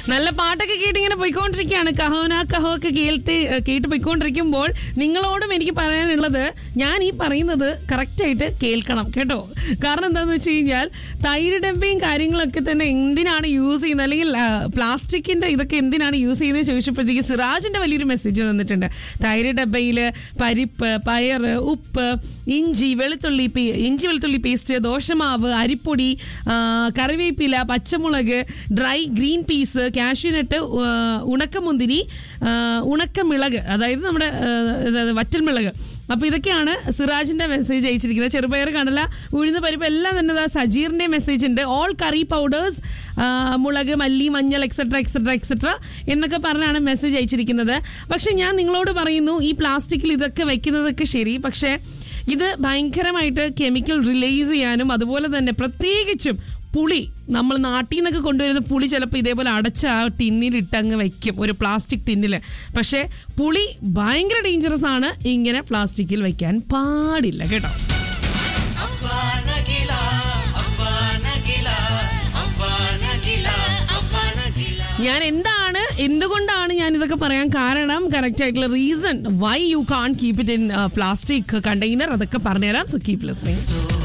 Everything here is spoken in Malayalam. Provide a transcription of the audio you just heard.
നല്ല പാട്ടൊക്കെ കേട്ട് ഇങ്ങനെ പോയിക്കൊണ്ടിരിക്കുകയാണ് കഹോന കഹോ ഒക്കെ കേട്ട് കേട്ട് പോയിക്കൊണ്ടിരിക്കുമ്പോൾ നിങ്ങളോടും എനിക്ക് പറയാനുള്ളത് ഞാൻ ഈ പറയുന്നത് കറക്റ്റായിട്ട് കേൾക്കണം കേട്ടോ കാരണം എന്താണെന്ന് വെച്ച് കഴിഞ്ഞാൽ തൈര് ഡബ്ബയും കാര്യങ്ങളൊക്കെ തന്നെ എന്തിനാണ് യൂസ് ചെയ്യുന്നത് അല്ലെങ്കിൽ പ്ലാസ്റ്റിക്കിന്റെ ഇതൊക്കെ എന്തിനാണ് യൂസ് ചെയ്യുന്നത് ചോദിച്ചപ്പോഴത്തേക്ക് സിറാജിന്റെ വലിയൊരു മെസ്സേജ് തന്നിട്ടുണ്ട് തൈര് ഡബ്ബയിൽ പരിപ്പ് പയർ ഉപ്പ് ഇഞ്ചി വെളുത്തുള്ളി പേ- ഇഞ്ചി വെളുത്തുള്ളി പേസ്റ്റ് ദോശമാവ് അരിപ്പൊടി ആ, കറിവേപ്പില പച്ചമുളക് ഡ്രൈ ഗ്രീൻ പീസ് കാഷ്യൂനട്ട് ഉണക്കമുന്തിരി ആ, ഉണക്കമിളക് അതായത് നമ്മുടെ ആ, ഇത് വറ്റൽമിളക് അപ്പോൾ ഇതൊക്കെയാണ് സിറാജിന്റെ മെസ്സേജ് അയച്ചിരിക്കുന്നത് ചെറുപയർ കടല ഉഴുന്ന് പരിപ്പ് എല്ലാം തന്നെ ദാ സജീറിന്റെ മെസ്സേജ് ഉണ്ട് ഓൾ കറി പൗഡേഴ്സ് മുളക് മല്ലി മഞ്ഞൾ എക്സെട്ര എക്സെട്ര എക്സെട്ര എന്നൊക്കെ പറഞ്ഞാണ് മെസ്സേജ് അയച്ചിരിക്കുന്നത് പക്ഷെ ഞാൻ നിങ്ങളോട് പറയുന്നു ഈ പ്ലാസ്റ്റിക്കിൽ ഇതൊക്കെ വെക്കുന്നതൊക്കെ ശരി പക്ഷേ ഇത് ഭയങ്കരമായിട്ട് കെമിക്കൽ റിലീസ് ചെയ്യാനും അതുപോലെ തന്നെ പ്രത്യേകിച്ചും പുളി നമ്മൾ നാട്ടിൽ നിന്നൊക്കെ കൊണ്ടുവരുന്ന പുളി ചിലപ്പോൾ ഇതേപോലെ അടച്ച ആ ടിന്നിലിട്ട് അങ്ങ് വെക്കും ഒരു പ്ലാസ്റ്റിക് ടിന്നിൽ പക്ഷേ പുളി ഭയങ്കര ഡേഞ്ചറസ് ആണ് ഇങ്ങനെ പ്ലാസ്റ്റിക്കിൽ വെക്കാൻ പാടില്ല കേട്ടോ അവനകില അവനകില അവനകില അവനകില ഞാൻ എന്താണ് എന്തുകൊണ്ടാണ് ഞാൻ ഇതൊക്കെ പറയാൻ കാരണം കറക്റ്റ് ആയിട്ടുള്ള reason why you can keep it in plastic container അതൊക്കെ പറഞ്ഞുതരാം സോ കീപ് ലിസ്ണിംഗ്